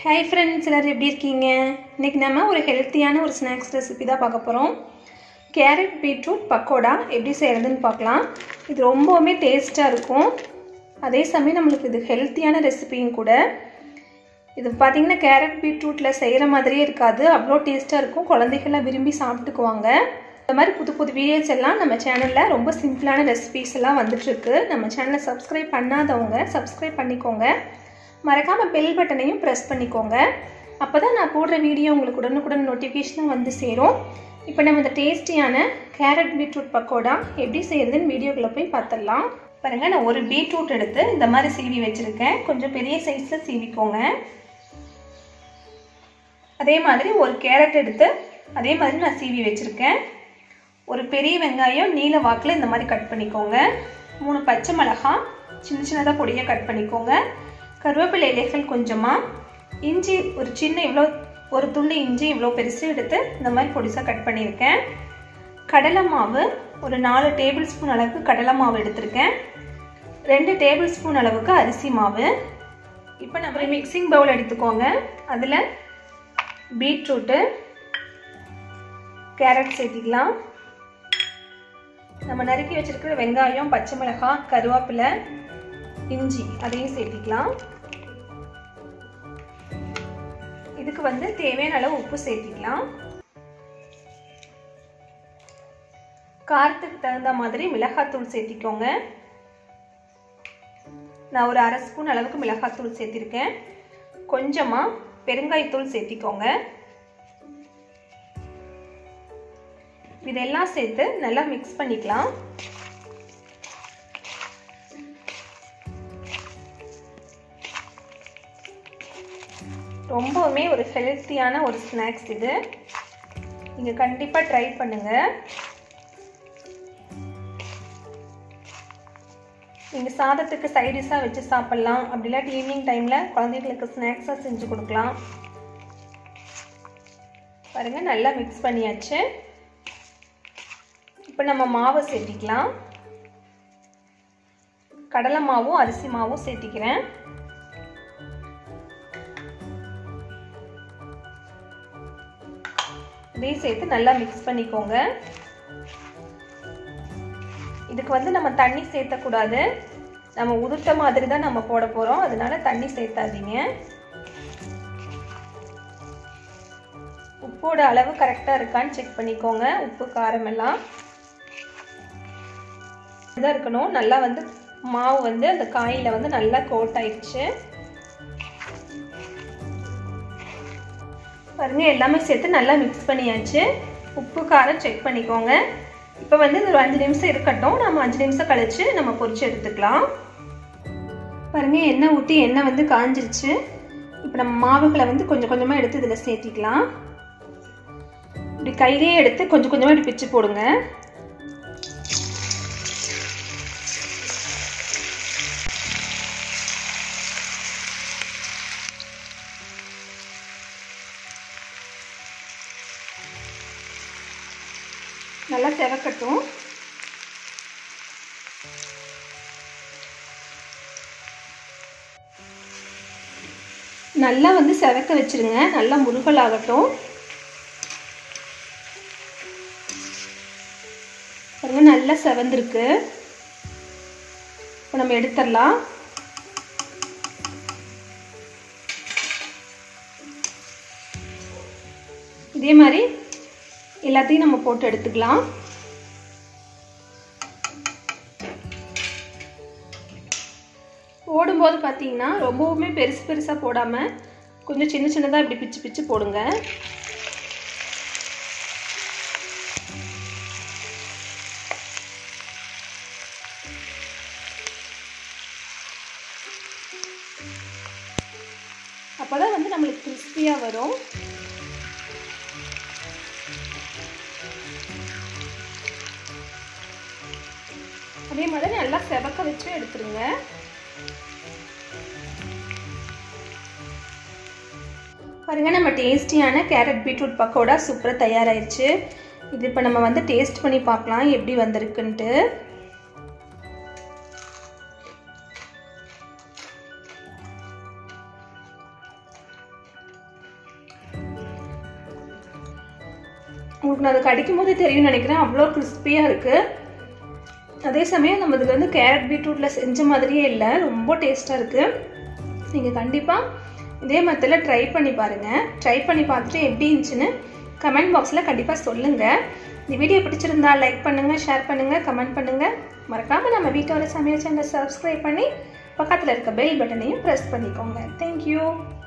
hi friends எல்லோரும் எப்படி இருக்கீங்க இன்றைக்கி நம்ம ஒரு ஹெல்த்தியான ஒரு ஸ்நாக்ஸ் ரெசிபி தான் பார்க்க போகிறோம் கேரட் பீட்ரூட் பக்கோடா எப்படி செய்கிறதுன்னு பார்க்கலாம் இது ரொம்பவுமே டேஸ்ட்டாக இருக்கும் அதே சமயம் நம்மளுக்கு இது ஹெல்த்தியான ரெசிபியும் கூட இது பார்த்திங்கன்னா கேரட் பீட்ரூட்டில் செய்கிற மாதிரியே இருக்காது அவ்வளோ டேஸ்ட்டாக இருக்கும் குழந்தைகள்லாம் விரும்பி சாப்பிட்டுக்குவாங்க இந்த மாதிரி புது புது வீடியோஸ் எல்லாம் நம்ம சேனலில் ரொம்ப சிம்பிளான ரெசிபிஸ் எல்லாம் வந்துட்டுருக்கு நம்ம சேனலை சப்ஸ்கிரைப் பண்ணாதவங்க சப்ஸ்கிரைப் பண்ணிக்கோங்க மறக்காமல் பெல் பட்டனையும் ப்ரெஸ் பண்ணிக்கோங்க அப்போ தான் நான் போடுற வீடியோ உங்களுக்கு உடனுக்குடன் நோட்டிஃபிகேஷனாக வந்து சேரும் இப்போ நம்ம இந்த டேஸ்டியான கேரட் பீட்ரூட் பக்கோடா எப்படி செய்கிறதுன்னு வீடியோக்குள்ளே போய் பார்த்துடலாம் பாருங்கள் நான் ஒரு பீட்ரூட் எடுத்து இந்த மாதிரி சீவி வச்சுருக்கேன் கொஞ்சம் பெரிய சைஸில் சீவிக்கோங்க அதே மாதிரி ஒரு கேரட் எடுத்து அதே மாதிரி நான் சீவி வச்சுருக்கேன் ஒரு பெரிய வெங்காயம் நீல வாக்கில் இந்த மாதிரி கட் பண்ணிக்கோங்க மூணு பச்சை மிளகாய் சின்ன சின்னதாக பொடியாக கட் பண்ணிக்கோங்க கருவேப்பிலை இலைகள் கொஞ்சமாக இஞ்சி ஒரு சின்ன இவ்வளோ ஒரு துண்டு இஞ்சி இவ்வளோ பெருசு எடுத்து இந்த மாதிரி பொடிசாக கட் பண்ணியிருக்கேன் கடலை மாவு ஒரு நாலு டேபிள் ஸ்பூன் அளவுக்கு கடலை மாவு எடுத்திருக்கேன் ரெண்டு டேபிள் ஸ்பூன் அளவுக்கு அரிசி மாவு இப்போ நம்ம மிக்சிங் பவுல் எடுத்துக்கோங்க அதில் பீட்ரூட்டு கேரட் சேர்த்திக்கலாம் நம்ம நறுக்கி வச்சிருக்கிற வெங்காயம் பச்சை மிளகாய் கருவேப்பிலை இஞ்சி அதையும் சேர்த்திக்கலாம் இதுக்கு வந்து தேவையான அளவு உப்பு சேர்த்திக்கலாம் காரத்துக்கு தகுந்த மாதிரி மிளகாத்தூள் சேர்த்திக்கோங்க நான் ஒரு அரை ஸ்பூன் அளவுக்கு மிளகாத்தூள் சேர்த்திருக்கேன் கொஞ்சமாக பெருங்காயத்தூள் சேர்த்திக்கோங்க இதெல்லாம் சேர்த்து நல்லா மிக்ஸ் பண்ணிக்கலாம் ரொம்பவுமே ஒரு ஹெல்த்தியான ஒரு ஸ்நாக்ஸ் இது நீங்கள் கண்டிப்பாக ட்ரை பண்ணுங்கள் நீங்கள் சாதத்துக்கு சைடிஷாக வச்சு சாப்பிட்லாம் அப்படி இல்லாட்டி ஈவினிங் டைமில் குழந்தைகளுக்கு ஸ்நாக்ஸாக செஞ்சு கொடுக்கலாம் பாருங்கள் நல்லா மிக்ஸ் பண்ணியாச்சு இப்போ நம்ம மாவை சேர்த்திக்கலாம் கடலை மாவும் அரிசி மாவும் சேர்த்திக்கிறேன் இதையும் சேர்த்து நல்லா மிக்ஸ் பண்ணிக்கோங்க இதுக்கு வந்து நம்ம தண்ணி சேர்த்தக்கூடாது நம்ம உதுர்த்த மாதிரி தான் நம்ம போட போகிறோம் அதனால தண்ணி சேர்த்தாதீங்க உப்போட அளவு கரெக்டாக இருக்கான்னு செக் பண்ணிக்கோங்க உப்பு காரம் எல்லாம் இதாக இருக்கணும் நல்லா வந்து மாவு வந்து அந்த காயில் வந்து நல்லா கோட் ஆயிடுச்சு பாருங்க எல்லாமே சேர்த்து நல்லா மிக்ஸ் பண்ணியாச்சு உப்பு காரம் செக் பண்ணிக்கோங்க இப்போ வந்து ஒரு அஞ்சு நிமிஷம் இருக்கட்டும் நம்ம அஞ்சு நிமிஷம் கழிச்சு நம்ம பொரிச்சு எடுத்துக்கலாம் பாருங்க எண்ணெய் ஊற்றி எண்ணெய் வந்து காஞ்சிருச்சு இப்போ நம்ம மாவுகளை வந்து கொஞ்சம் கொஞ்சமாக எடுத்து இதில் சேர்த்திக்கலாம் இப்படி கையிலேயே எடுத்து கொஞ்சம் கொஞ்சமாக இப்படி பிச்சு போடுங்க நல்லா செவக்கட்டும் நல்லா வந்து செவக்க வச்சிருங்க நல்லா முருகல் ஆகட்டும் பாருங்க நல்லா செவந்திருக்கு இப்போ நம்ம எடுத்துடலாம் இதே மாதிரி எல்லாத்தையும் நம்ம போட்டு எடுத்துக்கலாம் போடும்போது பார்த்தீங்கன்னா ரொம்பவுமே பெருசு பெருசாக போடாமல் கொஞ்சம் சின்ன சின்னதாக இப்படி பிச்சு பிச்சு போடுங்க அப்போ தான் வந்து நம்மளுக்கு கிறிஸ்பியாக வரும் அதே மாதிரி நல்லா செவக்க வச்சு எடுத்துருங்க பாருங்க நம்ம டேஸ்டியான கேரட் பீட்ரூட் பக்கோடா சூப்பராக தயாராகிடுச்சு இது இப்போ நம்ம வந்து டேஸ்ட் பண்ணி பார்க்கலாம் எப்படி வந்திருக்குன்ட்டு உங்களுக்கு நான் அதை கடிக்கும் போதே தெரியும்னு நினைக்கிறேன் அவ்வளோ கிறிஸ்பியாக இருக்குது அதே சமயம் நம்ம இதில் வந்து கேரட் பீட்ரூட்டில் செஞ்ச மாதிரியே இல்லை ரொம்ப டேஸ்ட்டாக இருக்குது நீங்கள் கண்டிப்பாக இதே மெத்தடில் ட்ரை பண்ணி பாருங்கள் ட்ரை பண்ணி பார்த்துட்டு எப்படி இருந்துச்சுன்னு கமெண்ட் பாக்ஸில் கண்டிப்பாக சொல்லுங்கள் இந்த வீடியோ பிடிச்சிருந்தா லைக் பண்ணுங்கள் ஷேர் பண்ணுங்கள் கமெண்ட் பண்ணுங்கள் மறக்காமல் நம்ம வீட்டோட சமையல் சேனலை சப்ஸ்கிரைப் பண்ணி பக்கத்தில் இருக்க பெல் பட்டனையும் ப்ரெஸ் பண்ணிக்கோங்க தேங்க்யூ